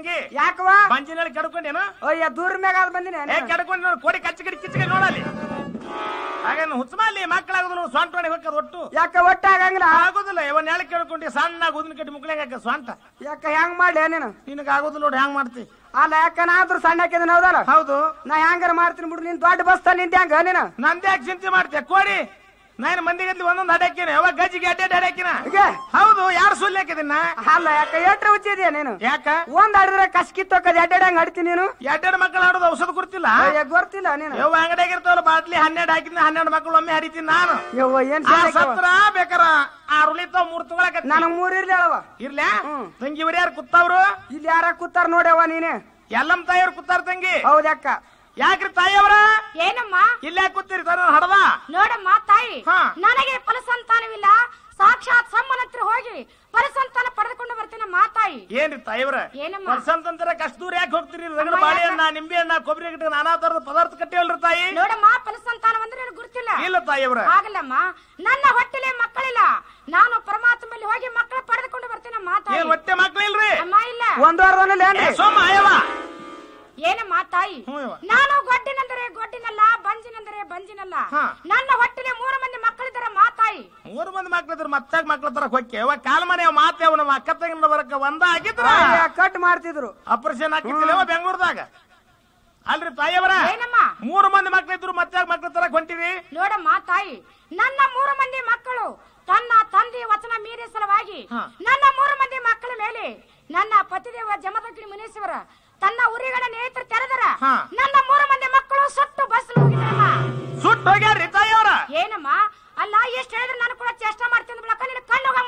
ತಂಗಿ ಯಾಕವ ಬಂಜಿನಲ್ಲಿ ಕೆಡ್ಕೊಂಡೇನು ಅಯ್ಯ ದೂರ ಮ್ಯಾಗ ಅದ್ ಬಂದಿನಿ ಏ ಕೆಡ್ಕೊಂಡು ನೋಡು ಕೋಡಿ ಕಚ್ಚಿ ಕಡಿ ಕಿಚ್ಚಿ ನೋಡಲ್ಲಿ ಹಾಗೇನು ಹುಚ್ಚಮಲ್ಲಿ ಮಕ್ಕಳಾಗುದಿಲ್ಲ ಸ್ವಂಟ ಹೊಡಿ ಹೋಗ್ತದ ಒಟ್ಟು ಯಾಕ ಒಟ್ಟ ಆಗಂಗಿಲ್ಲ ಆಗುದಿಲ್ಲ ಇವನ್ ನೆಳ ಕೇಳ್ಕೊಂಡಿ ಸಣ್ಣ ಉದಿನ ಕಟ್ಟಿ ಮುಕ್ಳಂಗ ಸ್ವಂಟ ಯಾಕ ಹೆಂಗ್ ಮಾಡ್ಲಿ ನೀನು ನಿನಗ ಆಗುದಿಲ್ಲ ನೋಡಿ ಹ್ಯಾಂಗ್ ಮಾಡ್ತಿ ಅಲ್ಲ ಯಾಕ ನಾ ಆದ್ರೂ ಸಣ್ಣ ಹಾಕಿದನ ಹೌದಲ್ಲ ಹೌದು ನಾ ಹೆಂಗಾರ ಮಾಡ್ತೀನಿ ಬಿಡು ನೀನ್ ದೊಡ್ಡ ಬಸ್ ನಿಂತ ಹೆಂಗ ನೀನು ನಂದೇ ಯಾಕೆ ಚಿಂತೆ ಮಾಡ್ತೀಯ ಕೋಡಿ ನಾನು ಮಂದಿಗಲ್ಲಿ ಒಂದೊಂದು ಹಡಕಿನ ಯಾವಾಗ ಗಜ್ಜಿಗೆ ಅಡ್ಡೆ ಹಡಕಿನ ಹೀಗೆ ಹೌದು ಯಾರು ಸುಳ್ಳು ಹಾಕಿದಿನ ಅಲ್ಲ ಯಾಕ ಎಟ್ರ ಹುಚ್ಚಿದ್ಯಾ ನೀನು ಯಾಕ ಒಂದ್ ಆಡಿದ್ರೆ ಕಸ್ಕಿ ತೊಕ್ಕದ್ ಎಡ್ಡೆಡ್ ಹಂಗ ಹಡ್ತೀನಿ ನೀನು ಎರಡೆರಡು ಮಕ್ಕಳು ಆಡೋದು ಔಷಧ ಕೊಡ್ತಿಲ್ಲ ಅಯ್ಯ ಗೊತ್ತಿಲ್ಲ ನೀನು ಯಾವ ಅಂಗಡಿಯಾಗ ಇರ್ತಾವಲ್ಲ ಬಾಟ್ಲಿ ಹನ್ನೆರಡು ಹಾಕಿದ್ನ ಹನ್ನೆರಡು ಮಕ್ಕಳು ಒಮ್ಮೆ ಹರಿತೀನಿ ನಾನು ಯವ್ವ ಏನ್ ಆ ಶಾಲೆ ಸತ್ರ ಬೇಕಾರ ಆ ಉಳಿತಾವ್ ಮೂರ್ ತಗೊಳಕ ನನಗ್ ಮೂರ್ ಇರ್ಲಿ ಅಳವ ಇರ್ಲ್ಯಾ ಹ್ಮ್. ತಂಗಿ ಬರೀ ಯಾರು ಕುತ್ತವ್ರು ಇಲ್ಲಿ ಯಾರ ಕೂತಾರ ನೋಡ್ಯವ ನೀನೆ ಎಲ್ಲಮ್ಮ ತಾಯಿಯವ್ರು ಕುತ್ತಾರ ತಂಗಿ ಹೌದಕ್ಕ ಯಾಕ್ರಿ ತಾಯಿಯವರ ಏನಮ್ಮ ಇಲ್ಲೇ ಯಾಕೆ ಕೂತಿರಿ ತಾನ ಹಡದ ನೋಡಮ್ಮ ತಾಯಿ ಹಾ. ನನಗೆ ಫಲಸಂತಾನವಿಲ್ಲ ಸಾಕ್ಷಾತ್ ಸಮ್ಮನ ಹತ್ರ ಹೋಗಿ ಫಲಸಂತಾನ ಪಡೆದುಕೊಂಡು ಬರ್ತೀನಿ ಮಾತಾಯಿ ಏನ್ರಿ ತಾಯಿಯವರ ಏನಮ್ಮ? ವರ್ಷಂತರ ಕಷ್ಟ ದೂರ ಯಾಕೆ ಹೋಗ್ತೀರಿ ರಗಡ ಅಮ್ಮ, ಬಾಳೆಹಣ್ಣ ನಿಂಬೆ ಹಣ್ಣ ಕೊಬ್ಬರಿ ಗಿಡ ನಾನಾ ತರದ ಪದಾರ್ಥ ಕಟ್ಟಿವಲ್ರಿ ತಾಯಿ ನೋಡಮ್ಮ ಫಲಸಂತಾನ ಅಂದ್ರೆ ನನಗೆ ಗುರುತಿಲ್ಲ ಇಲ್ಲ ತಾಯಿಯವರ ಆಗಲ್ಲಮ್ಮ ನನ್ನ ಹೊಟ್ಟೆಲೆ ಮಕ್ಕಳಿಲ್ಲ ನಾನು ಪರಮಾತ್ಮಲ್ಲಿ ಹೋಗಿ ಮಕ್ಕಳ ಪಡೆದುಕೊಂಡು ಬರ್ತೀನಿ ಮಾತಾಯಿ ಏನ್ ಹೊಟ್ಟೆ ಮಕ್ಳು ಇಲ್ರಿ ಅಮ್ಮ ಇಲ್ಲ ಒಂದ್ ವಾರದಲ್ಲಿ ಏ, ಏನ್ರಿ ಸೋಮ ಅಯ್ಯವ ಏನಮ್ಮ ತಾಯಿ ಹ್ಞೂ ಯವ್ವ. ನಾನು ಗೊಡ್ಡಿನೆಂದರೆ ಗೊಡ್ಡಿನಲ್ಲ ಬಂಜಿನೆಂದರೆ ಬಂಜಿನಲ್ಲ ಹಾ. ನನ್ನ ಹೊಟ್ಟೆಲೆ ಮೂರು ಮಂದಿ ಮಕ್ಕಳಿದ್ದಾರೆ ಮಾತಾಯಿ ಮೂರು ಮಂದಿ ಮಕ್ಳು ಇದ್ರ ಮತ್ತಾಗ ಮಕ್ಳ ತರ ಹೊಕ್ಕೆ ಅವ ಕಾಲ್ ಮನೆ ಅವ ಮಾತೆ ಅವ ನಮ್ಮ ಅಕ್ಕ ತಂಗಿನ ಬರಕ ಒಂದ ಆಗಿದ್ರ ಅಯ್ಯ, ಕಟ್ ಮಾಡ್ತಿದ್ರು ಆಪರೇಷನ್ ಹಾಕಿತ್ತಿಲ್ಲವ ಬೆಂಗಳೂರದಾಗ ಅಲ್ರಿ ತಾಯಿಯವರ ಏನಮ್ಮ ಮೂರು ಮಂದಿ ಮಕ್ಳು ಇದ್ರು ಮತ್ತಾಗ ಮಕ್ಳ ತರ ಹೊಂಟಿರಿ ನೋಡಮ್ಮ ತಾಯಿ ನನ್ನ ಮೂರು ಮಂದಿ ಮಕ್ಕಳು ತನ್ನ ತಂದೆ ವಚನ ಮೀರಿ ಸಲುವಾಗಿ ಹಾ. ನನ್ನ ಮೂರು ಮಂದಿ ಮಕ್ಕಳ ಮೇಲೆ ನನ್ನ ಪತಿದೇವ ಜಮದಗ್ನಿ ಮುನೀಶ್ವರ ತನ್ನ ಉರಿಗಳ ನೇತ್ರ ತೆರೆದರ ಹಾ. ನನ್ನ ಮೂರು ಮಂದಿ ಮಕ್ಕಳು ಸುಟ್ಟು ಬಸ್ ಹೋಗಿದ್ದಾರಮ್ಮ ಸುಟ್ಟು ಹೋಗ್ಯಾರ್ರಿ ತಾಯಿಯವರ ಏನಮ್ಮ ಅಲ್ಲ ಎಷ್ಟು ಹೇಳಿದ್ರೆ ನಾನು ಕೂಡ ಚೇಷ್ಟ ಮಾಡ್ತೀನಿ ಬಿಡಕ್ಕ ನಿನ್ನ ಕಣ್ಣು ಹೋಗಮ್ಮ.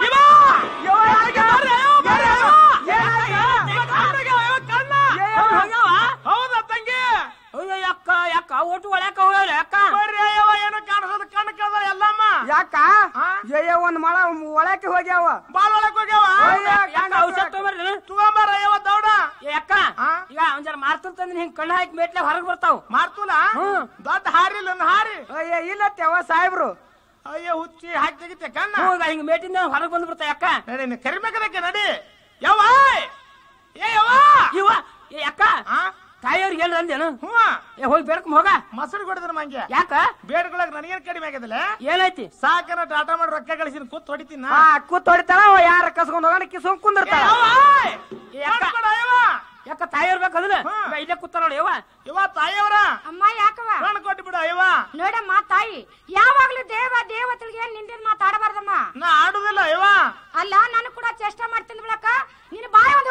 ಹೌದಾ ತಂಗಿ ಅಯ್ಯೋ ಯಾಕ ಯಾಕ ಒಟ್ಟು ಒಳಕ ಹೋಗ್ಯಾವ ಯಾಕ ಬರ್ರಿ ಅಯ್ಯವ ಏನು ಕಾಣಿಸೋದು ಕಣ್ಣು ಕಳ್ದ ಎಲ್ಲಮ್ಮ ಯಾಕ ಹಾ? ಅಯ್ಯ ಒಂದ್ ಮಳ ಒಳಕ್ಕೆ ಹೋಗ್ಯಾವ ಬಾಲ್ ಒಳಗ್ ಹೋಗ್ಯಾವ ಅಯ್ಯ, ಯಾಕ ಔಷಧ ತಗೊಂಬರ್ರಿ ತಗೊಂಬಾರ ಅಯ್ಯವ ದೌಡ ಏ ಅಕ್ಕ ಹಾ? ಈಗ ಒಂದ್ ಜರ ಮಾರ್ತಂದ್ರೆ ಹಿಂಗ್ ಕಣ್ಣು ಹಾಕಿ ಮೇಟ್ಲೆ ಹೊರಗ್ ಬರ್ತಾವ ಮಾರ್ತುಲ ಹ್ಮ್. ದೊಡ್ಡ ಹಾರಿಲ್ಲ ಒಂದು ಹಾರಿ ಅಯ್ಯ ಇಲ್ಲತ್ತವ ಸಾಹೇಬ್ರು ಅಯ್ಯ ಹುಚ್ಚಿ ಹಾಕಿ ತೆಗಿತೆ ಕಣ್ಣ ಹ್ಞೂ, ಈಗ ಹಿಂಗ್ ಮೇಟಿಂದ ಹೊರಗ್ ಬಂದ್ ಬಿಡ್ತಾವ ಯಾಕ ನಡಿ ನೀ ಕರಿಬೇಕದಕ್ಕೆ ನಡಿ ಯಾವ ಏ ಯವ್ವ ಇವ ಏ ಅಕ್ಕ ಆ? ತಾಯಿಯವ್ರಿಗೆ ಹೇಳ್ರಿ ಅಂದೇನು ಹ್ಞೂ ಏ ಹೋಗಿ ಬೇಡ್ಕೊಂಡ್ ಹೋಗ ಮೊಸರು ಕೊಡಿದ್ರ ಮಂಗೆ ಯಾಕ ಬೇಡ್ಕೊಳಕ್ ನನಗೇನ್ ಕಡಿಮೆ ಆಗಿದಿಲ್ಲ ಏನೈತಿ ಸಾಕನ ಟಾಟಾ ಮಾಡಿ ರೊಕ್ಕ ಗಳಿಸಿನ ಕೂತ್ ಹೊಡಿತೀನಿ ನಾ. ಹಾ ಕೂತ್ ಹೊಡಿತಾಳ ಅವ ಯಾರ ಕಸ್ಕೊಂಡ್ ಹೋಗೋಣ ಕಿಸ್ಕೊಂಡ್ ಏ ಕುಂದಿರ್ತಾಳ ಯವ್ವ! ಏ ಅಕ್ಕ ಮಾಡ್ಕೊಡು ಅಯ್ಯವ್ವ. ಯಾಕ ತಾಯಿಯವ್ರ ಬೇಕದಲ್ಲ ಹಾ. ಈಗ ಇಲ್ಲೇ ಕೂತಾರ ನೋಡಿ ಯವ್ವ ಯವ್ವ ತಾಯಿಯವರ ಅಮ್ಮ ಯಾಕವ ಕಣ್ಣು ಕೊಟ್ಟು ಬಿಡು ಅಯ್ಯವ ನೋಡಮ್ಮ ತಾಯಿ ಯಾವಾಗ್ಲೂ ದೇವ ದೇವತೆಗಳಿಗೆ ನಿಂದಿನ ಮಾತಾಡಬಾರ್ದಮ್ಮ ನಾ ಆಡುದಿಲ್ಲ ಅಯ್ಯವ ಅಲ್ಲ ನಾನು ಕೂಡ ಚೇಷ್ಟ ಮಾಡ್ತೀನಿ ಬಿಡಕ್ಕ ನೀನು ಬಾಯ ಒಂದು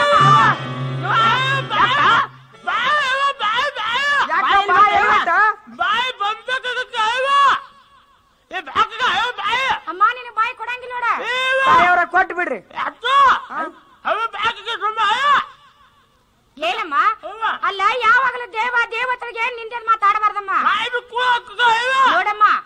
ಯಾಕ ಬಾಯಲ್ಲಿ ಬಾ, ಬಾಯಿ ಏನಾಯ್ತ? ಬಾಯಿ ಬಂದಕ್ಕೆ ಅಯ್ಯವ ಏ ಬ್ಯಾಕಗ ಅಯ್ಯವ ಬಾಯಿ ಅಮ್ಮ ನೀನು ಬಾಯಿ ಕೊಡಂಗಿಲ್ಲ ನೋಡ ಏವ ತಾಯಿಯವ್ರ ಕೊಟ್ಟು ಬಿಡ್ರಿ ಅತ್ತು ಅವ ಬ್ಯಾಕಗೆ ಸುಮ್ಮ ಅಯ್ಯ ಏನಮ್ಮ ಅವ್ವ. ಅಲ್ಲ ಯಾವಾಗಲೂ ದೇವ ದೇವತೆಗಳಿಗೆ ನಿಂದಿನ ಮಾತಾಡಬಾರ್ದಮ್ಮ ಬಾಯಿ ಬಿಕ್ಕು ಅಯ್ಯವ ನೋಡಮ್ಮ